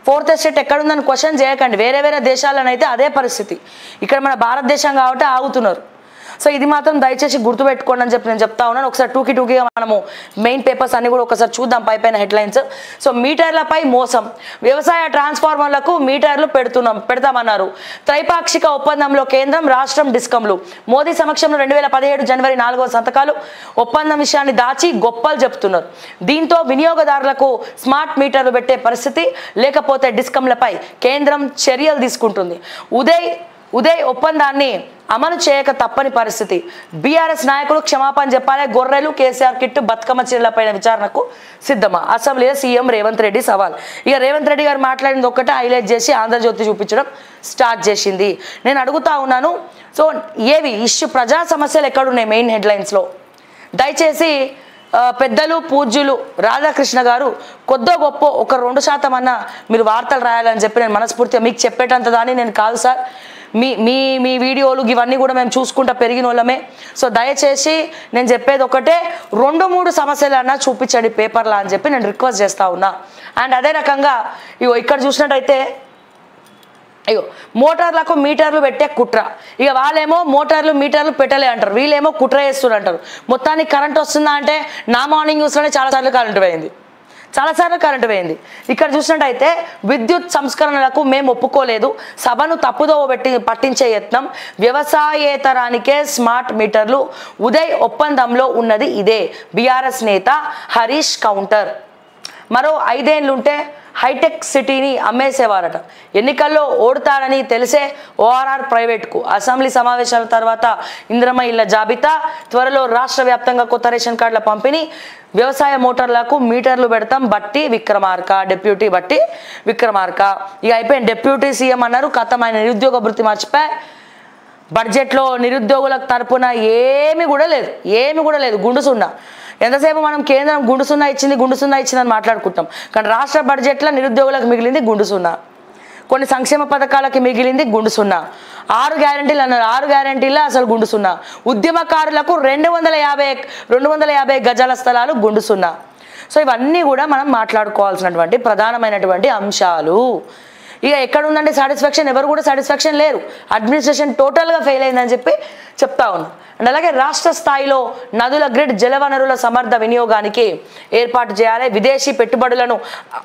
Fourth estate ఎక్కడుందని question చేయకండి వేరే వేరే దేశాలనైతే అదే పరిస్థితి ఇక్కడ మన భారతదేశం కాబట్టి ఆగుతున్నారు సో ఇది మాత్రం దయచేసి గుర్తుపెట్టుకోండి అని చెప్పి నేను చెప్తా ఉన్నాను ఒకసారి టూకి టూకిగా మనము మెయిన్ పేపర్స్ అన్ని కూడా ఒకసారి చూద్దాం పై పైన హెడ్లైన్స్ సో మీటర్లపై మోసం వ్యవసాయ ట్రాన్స్ఫార్మర్లకు మీటర్లు పెడుతున్నాం పెడతామన్నారు త్రైపాక్షిక ఒప్పందంలో కేంద్రం రాష్ట్రం డిస్కంలు మోదీ సమక్షంలో రెండు వేల పదిహేడు జనవరి నాలుగవ సంతకాలు ఒప్పందం విషయాన్ని దాచి గొప్పలు చెప్తున్నారు దీంతో వినియోగదారులకు స్మార్ట్ మీటర్లు పెట్టే పరిస్థితి లేకపోతే డిస్కంలపై కేంద్రం చర్యలు తీసుకుంటుంది ఉదయ్ ఉదయ్ ఒప్పందాన్ని అమలు చేయక తప్పని పరిస్థితి బీఆర్ఎస్ నాయకులు క్షమాపణ చెప్పాలి గొర్రెలు కేసీఆర్ కిట్టు బతుకమ్మ చీరలపైన విచారణకు సిద్ధమా అసెంబ్లీలో సీఎం రేవంత్ రెడ్డి సవాల్ ఇక రేవంత్ రెడ్డి గారు మాట్లాడింది ఒక్కటే హైలైట్ చేసి ఆంధ్రజ్యోతి చూపించడం స్టార్ట్ చేసింది నేను అడుగుతా ఉన్నాను సో ఏవి ఇష్యూ ప్రజా సమస్యలు ఎక్కడున్నాయి మెయిన్ హెడ్లైన్స్లో దయచేసి ఆ, పెద్దలు పూజ్యులు రాధాకృష్ణ గారు కొద్దో గొప్ప ఒక రెండు శాతం అన్న మీరు వార్తలు రాయాలని చెప్పి నేను మనస్ఫూర్తిగా మీకు చెప్పేటంత దాన్ని నేను కాదు సార్ మీ మీ మీ వీడియోలు ఇవన్నీ కూడా మేము చూసుకుంటా పెరిగిన వాళ్ళమే సో దయచేసి నేను చెప్పేది ఒకటే రెండు మూడు సమస్యలు అన్నా చూపించండి పేపర్లా అని చెప్పి నేను రిక్వెస్ట్ చేస్తా ఉన్నా అండ్ అదే రకంగా ఇగో ఇక్కడ చూసినట్టయితే అయ్యో మోటార్లకు మీటర్లు పెట్టే కుట్ర ఇక వాళ్ళేమో మోటార్లు మీటర్లు పెట్టలే అంటారు వీళ్ళేమో కుట్ర చేస్తున్నారు అంటారు మొత్తానికి కరెంట్ వస్తుందా అంటే నా మార్నింగ్ న్యూస్లోనే చాలాసార్లు కరెంట్ పోయింది చాలాసార్లు కరెంటు పోయింది ఇక్కడ చూసినట్టయితే విద్యుత్ సంస్కరణలకు మేము ఒప్పుకోలేదు సభను తప్పుదోవ పెట్టి పట్టించే యత్నం వ్యవసాయేతరానికే స్మార్ట్ మీటర్లు ఉదయ్ ఒప్పందంలో ఉన్నది ఇదే బీఆర్ఎస్ నేత హరీష్ కౌంటర్ మరో ఐదేళ్లుంటే హైటెక్ సిటీని అమ్మేసేవారట ఎన్నికల్లో ఓడుతారని తెలిసే ఓఆర్ఆర్ ప్రైవేట్కు అసెంబ్లీ సమావేశాల తర్వాత ఇంద్రమ ఇళ్ల జాబితా త్వరలో రాష్ట్ర వ్యాప్తంగా కొత్త రేషన్ కార్డుల పంపిణీ వ్యవసాయ మోటార్లకు మీటర్లు పెడతాం బట్టి విక్రమార్క డెప్యూటీ బట్టి విక్రమార్క ఇక అయిపోయింది డెప్యూటీ సీఎం అన్నారు కథం ఆయన నిరుద్యోగ వృత్తి మర్చిపోయి బడ్జెట్లో నిరుద్యోగులకు తరపున ఏమి కూడా లేదు ఏమి కూడా లేదు గుండు సున్నా ఎంతసేపు మనం కేంద్రం గుండు సున్నా ఇచ్చింది గుండు సున్నా ఇచ్చిందని మాట్లాడుకుంటాం కానీ రాష్ట్ర బడ్జెట్లో నిరుద్యోగులకు మిగిలింది గుండు సున్నా కొన్ని సంక్షేమ పథకాలకి మిగిలింది గుండు సున్నా ఆరు గ్యారంటీలు అన్నారు ఆరు గ్యారంటీలు అసలు గుండు సున్నా ఉద్యమకారులకు రెండు వందల యాభై రెండు వందల యాభై గజాల స్థలాలు గుండు సున్నా సో ఇవన్నీ కూడా మనం మాట్లాడుకోవాల్సినటువంటి ప్రధానమైనటువంటి అంశాలు ఇక ఎక్కడ ఉందంటే సాటిస్ఫాక్షన్ ఎవరు కూడా సాటిస్ఫాక్షన్ లేరు అడ్మినిస్ట్రేషన్ టోటల్గా ఫెయిల్ అయిందని చెప్పి చెప్తా ఉన్నాం అండ్ అలాగే రాష్ట్ర స్థాయిలో నదుల గ్రిడ్ జలవనరుల సమర్థ వినియోగానికి ఏర్పాటు చేయాలి విదేశీ పెట్టుబడులను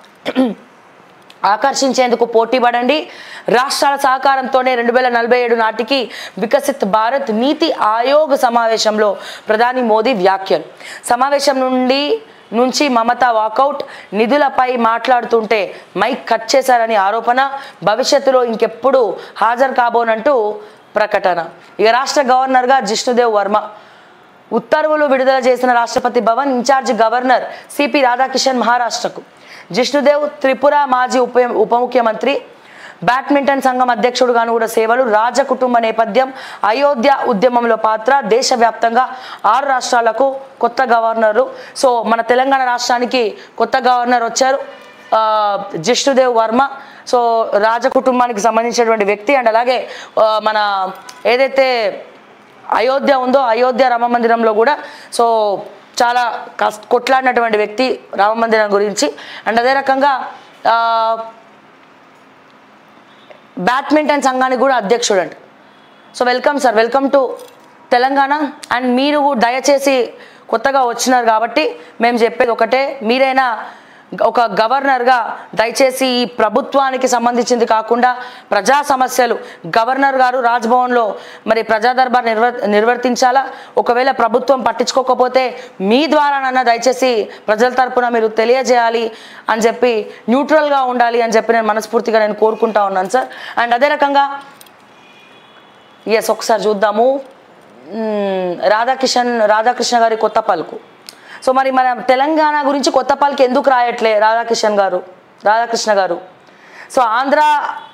ఆకర్షించేందుకు పోటీ పడండి రాష్ట్రాల సహకారంతోనే రెండు వేల నలభై ఏడు నాటికి వికసిత్ భారత్ నీతి ఆయోగ్ సమావేశంలో ప్రధాని మోదీ వ్యాఖ్యలు సమావేశం నుండి నుంచి మమత వాకౌట్ నిధులపై మాట్లాడుతుంటే మైక్ కట్ చేశారని ఆరోపణ భవిష్యత్తులో ఇంకెప్పుడు హాజరు కాబోనంటూ ప్రకటన ఇక రాష్ట్ర గవర్నర్గా జిష్ణుదేవ్ వర్మ ఉత్తర్వులు విడుదల చేసిన Rashtrapati Bhavan incharge governor CP Radhakishan మహారాష్ట్రకు జిష్ణుదేవ్ త్రిపుర మాజీ ఉప ఉప ముఖ్యమంత్రి బ్యాడ్మింటన్ సంఘం అధ్యక్షుడుగాను కూడా సేవలు రాజ కుటుంబ నేపథ్యం అయోధ్య ఉద్యమంలో పాత్ర దేశవ్యాప్తంగా ఆరు రాష్ట్రాలకు కొత్త గవర్నర్లు సో మన తెలంగాణ రాష్ట్రానికి కొత్త గవర్నర్ వచ్చారు ఆ, జిష్ణుదేవ్ వర్మ సో రాజ కుటుంబానికి సంబంధించినటువంటి వ్యక్తి అండ్ అలాగే ఆ, మన ఏదైతే అయోధ్య ఉందో అయోధ్య రామ మందిరంలో కూడా సో చాలా కస్ కొట్లాడినటువంటి వ్యక్తి రామ మందిరం గురించి అండ్ అదే రకంగా ఆ, బ్యాడ్మింటన్ సంఘానికి కూడా అధ్యక్షుడు అంట so welcome sir welcome to Telangana and మీరు దయచేసి కొత్తగా వచ్చినారు కాబట్టి మేము చెప్పేది ఒకటే మీరైనా ఒక గవర్నర్గా దయచేసి ఈ ప్రభుత్వానికి సంబంధించింది కాకుండా ప్రజా సమస్యలు గవర్నర్ గారు రాజ్భవన్లో మరి ప్రజా దర్బార్ నిర్వర్ నిర్వర్తించాలా ఒకవేళ ప్రభుత్వం పట్టించుకోకపోతే మీ ద్వారానన్నా దయచేసి ప్రజల తరపున మీరు తెలియజేయాలి అని చెప్పి న్యూట్రల్గా ఉండాలి అని చెప్పి నేను మనస్ఫూర్తిగా నేను కోరుకుంటా ఉన్నాను సార్ అండ్ అదే రకంగా ఎస్ ఒకసారి చూద్దాము మ్మ్, రాధాకిషన్ రాధాకృష్ణ గారి కొత్త పలుకు సో మరి మన తెలంగాణ గురించి కొత్త పలుకు ఎందుకు రాయట్లే రాధాకిషన్ గారు రాధాకృష్ణ గారు సో ఆంధ్ర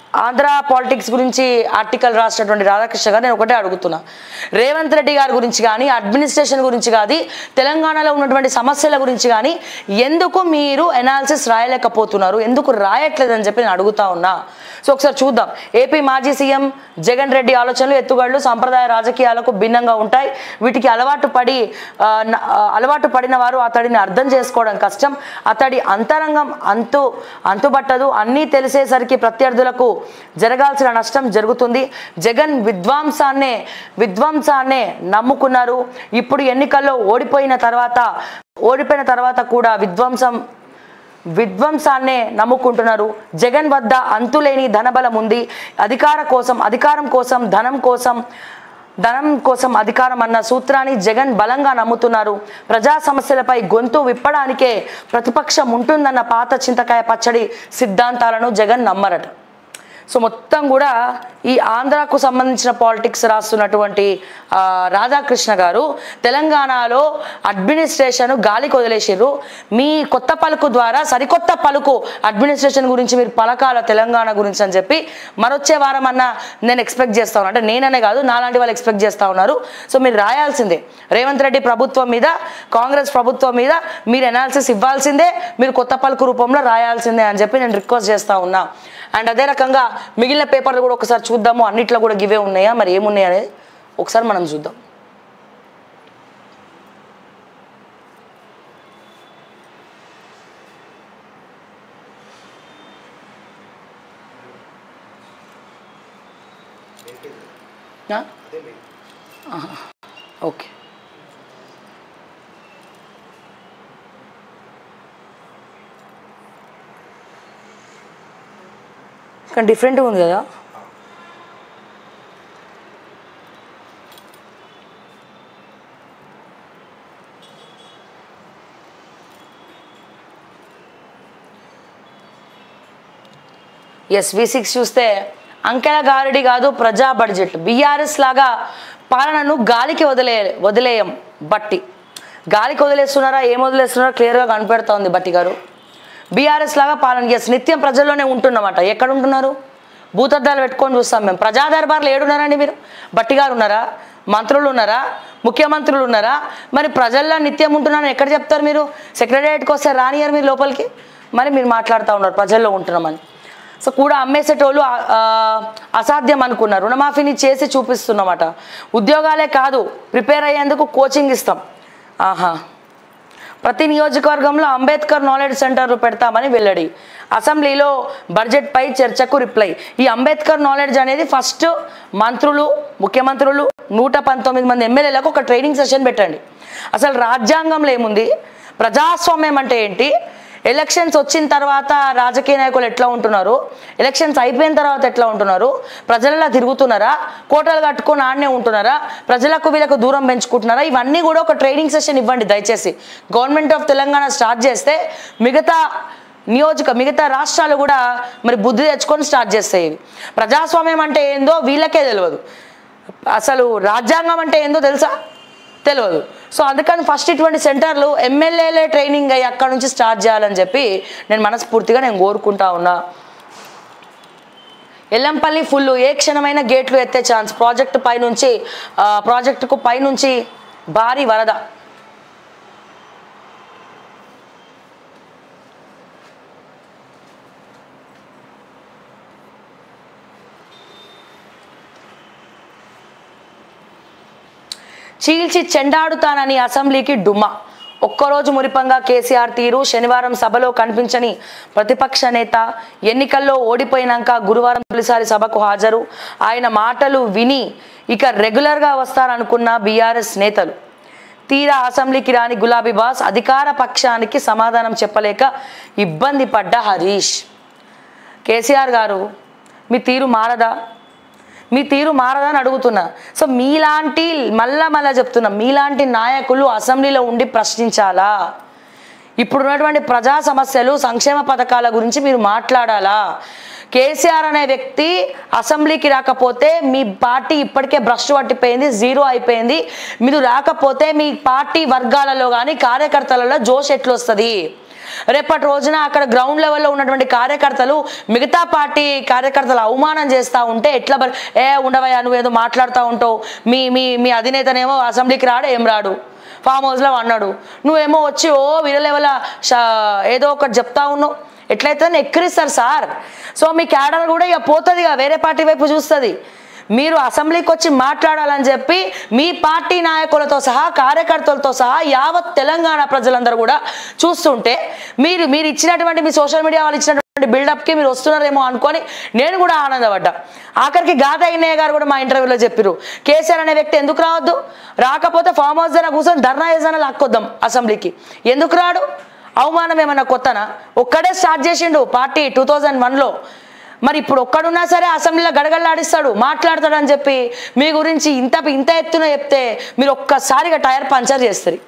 ఆంధ్ర పాలిటిక్స్ గురించి ఆర్టికల్ రాసినటువంటి రాధాకృష్ణ గారు నేను ఒకటే అడుగుతున్నా రేవంత్ రెడ్డి గారి గురించి కానీ అడ్మినిస్ట్రేషన్ గురించి కానీ తెలంగాణలో ఉన్నటువంటి సమస్యల గురించి కానీ ఎందుకు మీరు ఎనాలిసిస్ రాయలేకపోతున్నారు ఎందుకు రాయట్లేదని చెప్పి నేను అడుగుతా ఉన్నా సో ఒకసారి చూద్దాం ఏపీ మాజీ సీఎం జగన్ రెడ్డి ఆలోచనలు ఎత్తుగడలు సాంప్రదాయ రాజకీయాలకు భిన్నంగా ఉంటాయి వీటికి అలవాటు పడి ఆ, న- ఆ, అలవాటు పడిన వారు అతడిని అర్థం చేసుకోవడం కష్టం అతడి అంతరంగం అంతు అంతుబట్టదు అన్నీ తెలిసేసరికి ప్రత్యర్థులకు జరగాల్సిన నష్టం జరుగుతుంది జగన్ విధ్వంసాన్నే విధ్వంసాన్నే నమ్ముకున్నారు ఇప్పుడు ఎన్నికల్లో ఓడిపోయిన తర్వాత ఓడిపోయిన తర్వాత కూడా విధ్వంసం విధ్వంసాన్నే నమ్ముకుంటున్నారు జగన్ వద్ద అంతులేని ధనబలం ఉంది అధికార కోసం అధికారం కోసం ధనం కోసం ధనం కోసం అధికారం అన్న సూత్రాన్ని జగన్ బలంగా నమ్ముతున్నారు ప్రజా సమస్యలపై గొంతు విప్పడానికే ప్రతిపక్షం ఉంటుందన్న పాత చింతకాయ పచ్చడి సిద్ధాంతాలను జగన్ నమ్మరట సో మొత్తం కూడా ఈ ఆంధ్రాకు సంబంధించిన పాలిటిక్స్ రాస్తున్నటువంటి ఆ, రాధాకృష్ణ గారు తెలంగాణలో అడ్మినిస్ట్రేషన్ గాలికి వదిలేసిర్రు మీ కొత్త పలుకు ద్వారా సరికొత్త పలుకు అడ్మినిస్ట్రేషన్ గురించి మీరు పలకాల తెలంగాణ గురించి అని చెప్పి మరొచ్చే వారం అన్న నేను ఎక్స్పెక్ట్ చేస్తా ఉన్నాను అంటే నేననే కాదు నాలాంటి వాళ్ళు ఎక్స్పెక్ట్ చేస్తా uన్నారు సో మీరు రాయాల్సిందే రేవంత్ రెడ్డి ప్రభుత్వం మీద కాంగ్రెస్ ప్రభుత్వం మీద మీరు ఎనాలిసిస్ ఇవ్వాల్సిందే మీరు కొత్త పలుకు రూపంలో రాయాల్సిందే అని చెప్పి నేను రిక్వెస్ట్ చేస్తా ఉన్నా అండ్ అదే రకంగా మిగిలిన పేపర్లు కూడా ఒకసారి చూద్దాము అన్నిట్లో కూడా గివే ఉన్నాయా మరి ఏమున్నాయి అనేది ఒకసారి మనం చూద్దాం ఆ? ఆహా. ఓకే కానీ డిఫరెంట్గా ఉంది కదా ఎస్ వి సిక్స్ చూస్తే అంకెల గారడి కాదు ప్రజా బడ్జెట్ బీఆర్ఎస్ లాగా పాలనను గాలికి వదిలే వదిలేయం బట్టి గాలికి వదిలేస్తున్నారా ఏం వదిలేస్తున్నారా క్లియర్గా కనిపెడతా ఉంది బట్టి గారు బీఆర్ఎస్ లాగా పాలన ఎస్ నిత్యం ప్రజల్లోనే ఉంటున్నమాట ఎక్కడ ఉంటున్నారు భూతద్దాలు పెట్టుకొని చూస్తాం మేము ప్రజా దర్బార్లు ఏడున్నారండి మీరు బట్టి గారు ఉన్నారా మంత్రులు ఉన్నారా ముఖ్యమంత్రులు ఉన్నారా మరి ప్రజల్లో నిత్యం ఉంటున్నారని ఎక్కడ చెప్తారు మీరు సెక్రటేరియట్కి వస్తే రానియరు మీరు లోపలికి మరి మీరు మాట్లాడుతూ ఉన్నారు ప్రజల్లో ఉంటున్నామని సో కూడా అమ్మేసేటోళ్ళు ఆ, ఆ, అసాధ్యం అనుకున్నారు రుణమాఫీని చేసి చూపిస్తున్నమాట ఉద్యోగాలే కాదు ప్రిపేర్ అయ్యేందుకు కోచింగ్ ఇస్తాం ఆహా ప్రతి నియోజకవర్గంలో అంబేద్కర్ నాలెడ్జ్ సెంటర్లు పెడతామని వెల్లడి అసెంబ్లీలో బడ్జెట్పై చర్చకు రిప్లై ఈ అంబేద్కర్ నాలెడ్జ్ అనేది ఫస్ట్ మంత్రులు ముఖ్యమంత్రులు నూట పంతొమ్మిది మంది ఎమ్మెల్యేలకు ఒక ట్రైనింగ్ సెషన్ పెట్టండి అసలు రాజ్యాంగంలో ఏముంది ప్రజాస్వామ్యం అంటే ఏంటి ఎలక్షన్స్ వచ్చిన తర్వాత రాజకీయ నాయకులు ఎట్లా ఉంటున్నారు ఎలక్షన్స్ అయిపోయిన తర్వాత ఎట్లా ఉంటున్నారు ప్రజలలో తిరుగుతున్నారా కోటలు కట్టుకొని ఆడనే ఉంటున్నారా ప్రజలకు వీళ్ళకు దూరం పెంచుకుంటున్నారా ఇవన్నీ కూడా ఒక ట్రైనింగ్ సెషన్ ఇవ్వండి దయచేసి గవర్నమెంట్ ఆఫ్ తెలంగాణ స్టార్ట్ చేస్తే మిగతా నియోజక మిగతా రాష్ట్రాలు కూడా మరి బుద్ధి తెచ్చుకొని స్టార్ట్ చేస్తాయి ఇవి ప్రజాస్వామ్యం అంటే ఏందో వీళ్ళకే తెలియదు అసలు రాజ్యాంగం అంటే ఏందో తెలుసా తెలియదు సో అందుకని ఫస్ట్ ఇటువంటి సెంటర్లు ఎమ్మెల్యేలే ట్రైనింగ్ అయ్యి అక్కడ నుంచి స్టార్ట్ చేయాలని చెప్పి నేను మనస్ఫూర్తిగా నేను కోరుకుంటా ఉన్నా ఎల్లంపల్లి ఫుల్ ఏ క్షణమైన గేట్లు ఎత్తే ఛాన్స్ ప్రాజెక్టు పైనుంచి ఆ, ప్రాజెక్టుకు పైనుంచి భారీ వరద చీల్చి చెండాడుతానని అసెంబ్లీకి డుమ్మా ఒక్కరోజు మురిపంగా కేసీఆర్ తీరు శనివారం సభలో కనిపించని ప్రతిపక్ష నేత ఎన్నికల్లో ఓడిపోయినాక గురువారం తొలిసారి సభకు హాజరు ఆయన మాటలు విని ఇక రెగ్యులర్గా వస్తారనుకున్న బీఆర్ఎస్ నేతలు తీరా అసెంబ్లీకి రాని గులాబీ బాస్ అధికార పక్షానికి సమాధానం చెప్పలేక ఇబ్బంది పడ్డ హరీష్ కేసీఆర్ గారు మీ తీరు మారదా మీ తీరు మారదా అని అడుగుతున్నా సో మీలాంటి మళ్ళా మళ్ళా చెప్తున్నా మీలాంటి నాయకులు అసెంబ్లీలో ఉండి ప్రశ్నించాలా ఇప్పుడు ఉన్నటువంటి ప్రజా సమస్యలు సంక్షేమ పథకాల గురించి మీరు మాట్లాడాలా కేసీఆర్ అనే వ్యక్తి అసెంబ్లీకి రాకపోతే మీ పార్టీ ఇప్పటికే భ్రష్టు పట్టిపోయింది జీరో అయిపోయింది మీరు రాకపోతే మీ పార్టీ వర్గాలలో కానీ కార్యకర్తలలో జోష్ ఎట్లొస్తుంది రేపటి రోజున అక్కడ గ్రౌండ్ లెవెల్లో ఉన్నటువంటి కార్యకర్తలు మిగతా పార్టీ కార్యకర్తలు అవమానం చేస్తూ ఉంటే ఎట్లా బ- ఏ ఉండవయ్యా నువ్వు ఏదో మాట్లాడుతూ ఉంటావు మీ మీ మీ అధినేతనేమో అసెంబ్లీకి రాడు ఏం రాడు ఫామ్ హౌస్లో అన్నాడు నువ్వేమో వచ్చి ఓ విరలేవల ఏదో ఒకటి చెప్తా ఉన్నావు ఎట్లయితే ఎక్కిరిస్తారు సార్ సో మీ క్యాడర్ కూడా ఇక పోతుంది ఇక వేరే పార్టీ వైపు చూస్తుంది మీరు అసెంబ్లీకి వచ్చి మాట్లాడాలని చెప్పి మీ పార్టీ నాయకులతో సహా కార్యకర్తలతో సహా యావత్ తెలంగాణ ప్రజలందరూ కూడా చూస్తుంటే మీరు మీరు ఇచ్చినటువంటి మీ సోషల్ మీడియా వాళ్ళు ఇచ్చినటువంటి బిల్డప్కి మీరు వస్తున్నారేమో అనుకొని నేను కూడా ఆనందపడ్డా ఆఖరికి గాదా అయ్యయ్య గారు కూడా మా ఇంటర్వ్యూలో చెప్పారు కేసీఆర్ అనే వ్యక్తి ఎందుకు రావద్దు రాకపోతే ఫామ్ హౌస్ దగ్గర కూర్చొని ధర్నా చేసాన లాక్కొద్దాం అసెంబ్లీకి ఎందుకు రాడు అవమానం ఏమన్నా కొత్తనా ఒక్కడే స్టార్ట్ చేసిండు పార్టీ టూ థౌజండ్ వన్లో మరి ఇప్పుడు ఒక్కడున్నా సరే అసెంబ్లీలో గడగడలాడిస్తాడు మాట్లాడతాడు అని చెప్పి మీ గురించి ఇంత ఇంత ఎత్తున చెప్తే మీరు ఒక్కసారిగా టైర్ పంచర్ చేస్తారు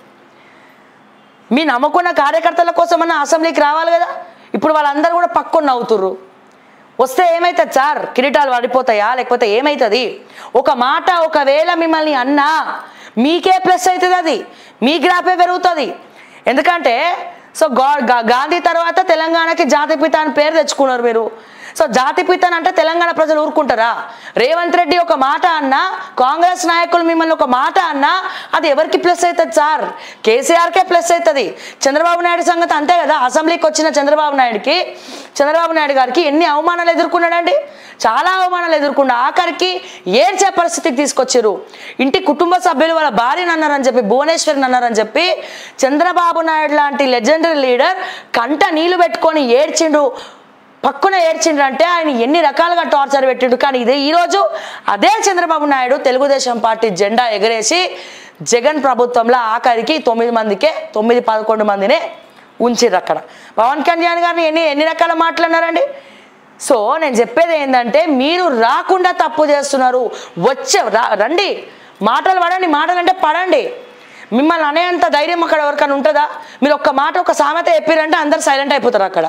మీ నమ్ముకున్న కార్యకర్తల కోసమన్నా అసెంబ్లీకి రావాలి కదా ఇప్పుడు వాళ్ళందరూ కూడా పక్కన నవ్వుతుర్రు వస్తే ఏమవుతుంది సార్ కిరీటాలు పడిపోతాయా లేకపోతే ఏమవుతుంది ఒక మాట ఒకవేళ మిమ్మల్ని అన్నా మీకే ప్లస్ అవుతుంది అది మీ గ్రాఫే పెరుగుతుంది ఎందుకంటే సో గా గా- గాంధీ తర్వాత తెలంగాణకి జాతిపిత అని పేరు తెచ్చుకున్నారు మీరు సో జాతిపిత అని అంటే తెలంగాణ ప్రజలు ఊరుకుంటారా రేవంత్ రెడ్డి ఒక మాట అన్నా కాంగ్రెస్ నాయకులు మిమ్మల్ని ఒక మాట అన్నా అది ఎవరికి ప్లస్ అవుతుంది సార్ కేసీఆర్కే ప్లస్ అవుతుంది చంద్రబాబు నాయుడు సంగతి అంతే కదా అసెంబ్లీకి వచ్చిన చంద్రబాబు నాయుడుకి చంద్రబాబు నాయుడు గారికి ఎన్ని అవమానాలు ఎదుర్కొన్నాడండి చాలా అవమానాలు ఎదుర్కొండు ఆఖరికి ఏడ్చే పరిస్థితికి తీసుకొచ్చారు ఇంటి కుటుంబ సభ్యులు వాళ్ళ భార్యను అన్నారని చెప్పి భువనేశ్వరిని అన్నారని చెప్పి చంద్రబాబు నాయుడు లాంటి లెజెండరీ లీడర్ కంట నీళ్లు పెట్టుకొని ఏడ్చిండు పక్కన ఏడ్చిండ్రు అంటే ఆయన ఎన్ని రకాలుగా టార్చర్ పెట్టిండు కానీ ఇదే ఈరోజు అదే చంద్రబాబు నాయుడు తెలుగుదేశం పార్టీ జెండా ఎగరేసి జగన్ ప్రభుత్వంలో ఆఖరికి తొమ్మిది మందికే తొమ్మిది పదకొండు మందినే ఉంచిర్రు అక్కడ పవన్ కళ్యాణ్ గారిని ఎన్ని ఎన్ని రకాల మాట్లాడినారండి సో నేను చెప్పేది ఏంటంటే మీరు రాకుండా తప్పు చేస్తున్నారు వచ్చే రా- రండి మాటలు పడండి మాటలు అంటే పడండి మిమ్మల్ని అనేంత ధైర్యం అక్కడ ఎవరికైనా ఉంటుందా మీరు ఒక్క మాట ఒక సామెత చెప్పారంటే అందరు సైలెంట్ అయిపోతారు అక్కడ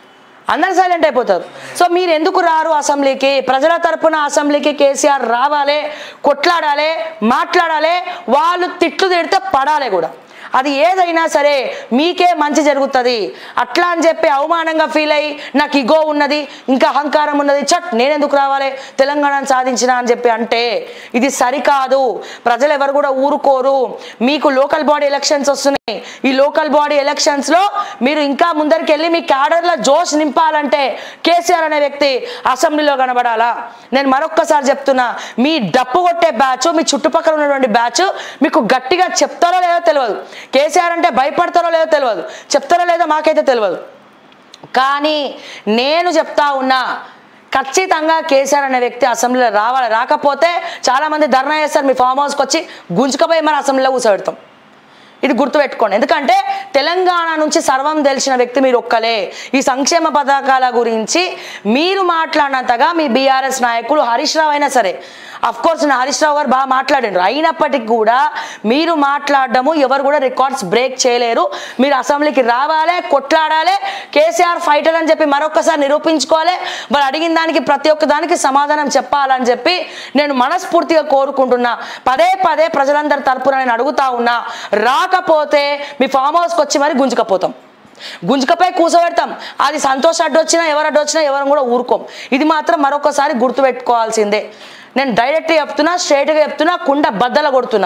అందరు సైలెంట్ అయిపోతారు సో మీరు ఎందుకు రారు అసెంబ్లీకి ప్రజల తరపున అసెంబ్లీకి కేసీఆర్ రావాలి కొట్లాడాలి మాట్లాడాలి వాళ్ళు తిట్లు తిడితే పడాలి కూడా అది ఏదైనా సరే మీకే మంచి జరుగుతుంది అట్లా అని చెప్పి అవమానంగా ఫీల్ అయ్యి నాకు ఇగో ఉన్నది ఇంకా అహంకారం ఉన్నది చట్ నేను ఎందుకు రావాలి తెలంగాణను సాధించిన అని చెప్పి అంటే ఇది సరికాదు ప్రజలు ఎవరు కూడా ఊరుకోరు మీకు లోకల్ బాడీ ఎలక్షన్స్ వస్తున్నాయి ఈ లోకల్ బాడీ ఎలక్షన్స్ లో మీరు ఇంకా ముందరికి వెళ్ళి మీ క్యాడర్లో జోష్ నింపాలంటే కేసీఆర్ అనే వ్యక్తి అసెంబ్లీలో కనబడాలా నేను మరొక్కసారి చెప్తున్నా మీ డప్పు కొట్టే బ్యాచ్ మీ చుట్టుపక్కల ఉన్నటువంటి బ్యాచ్ మీకు గట్టిగా చెప్తారో లేదో తెలియదు కేసీఆర్ అంటే భయపడతారో లేదో తెలియదు చెప్తారో లేదో మాకైతే తెలియదు కానీ నేను చెప్తా ఉన్నా ఖచ్చితంగా కేసీఆర్ అనే వ్యక్తి అసెంబ్లీలో రావాలి రాకపోతే చాలామంది ధర్నా చేస్తారు మీ ఫామ్ హౌస్కి వచ్చి గుంజుకపోయి మరి అసెంబ్లీలో కూర్చోబెడతాం ఇది గుర్తుపెట్టుకోండి ఎందుకంటే తెలంగాణ నుంచి సర్వం తెలిసిన వ్యక్తి మీరు ఒక్కలే ఈ సంక్షేమ పథకాల గురించి మీరు మాట్లాడినంతగా మీ బీఆర్ఎస్ నాయకులు హరీష్ రావు అయినా సరే అఫ్ కోర్స్ నా హరీష్ రావు గారు బాగా మాట్లాడారు అయినప్పటికీ కూడా మీరు మాట్లాడడము ఎవరు కూడా రికార్డ్స్ బ్రేక్ చేయలేరు మీరు అసెంబ్లీకి రావాలి కొట్లాడాలి కేసీఆర్ ఫైటర్ అని చెప్పి మరొకసారి నిరూపించుకోవాలి వాళ్ళు అడిగిన దానికి ప్రతి ఒక్క దానికి సమాధానం చెప్పాలని చెప్పి నేను మనస్ఫూర్తిగా కోరుకుంటున్నా పదే పదే ప్రజలందరి తరపున నేను అడుగుతా ఉన్నా రాకపోతే మీ ఫామ్ హౌస్కి వచ్చి మరి గుంజుకపోతాం గుంజుకపై కూర్చోబెడతాం అది సంతోష్ అడ్డు వచ్చినా ఎవరు అడ్డు వచ్చినా ఎవరు కూడా ఊరుకోం ఇది మాత్రం మరొకసారి గుర్తుపెట్టుకోవాల్సిందే నేను డైరెక్ట్గా చెప్తున్నా స్ట్రైట్గా చెప్తున్నా కుండ బద్దల కొడుతున్నా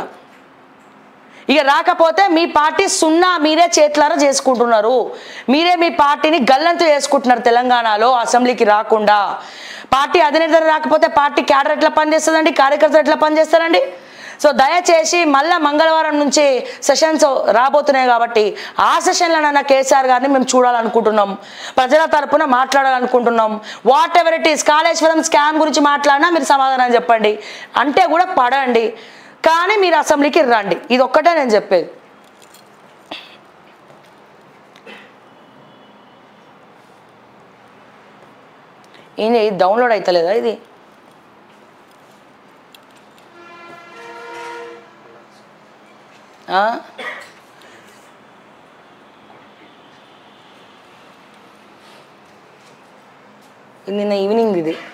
ఇక రాకపోతే మీ పార్టీ సున్నా మీరే చేతులారా చేసుకుంటున్నారు మీరే మీ పార్టీని గల్లంతు చేసుకుంటున్నారు తెలంగాణలో అసెంబ్లీకి రాకుండా పార్టీ అధినేత రాకపోతే పార్టీ క్యాడర్ ఎట్లా పనిచేస్తుందండి కార్యకర్తలు ఎట్లా పనిచేస్తారండి సో దయచేసి మళ్ళా మంగళవారం నుంచి సెషన్స్ రాబోతున్నాయి కాబట్టి ఆ సెషన్లోనన్నా కేసీఆర్ గారిని మేము చూడాలనుకుంటున్నాం ప్రజల తరపున మాట్లాడాలనుకుంటున్నాం whatever it is Kaleshwaram scam గురించి మాట్లాడినా మీరు సమాధానం చెప్పండి అంటే కూడా పడండి కానీ మీరు అసెంబ్లీకి రండి ఇది ఒక్కటే నేను చెప్పేది ఏంది ఇది డౌన్లోడ్ అవుతలేదా ఇది ఆ? ఇది నిన్న ఈవినింగ్ ఇది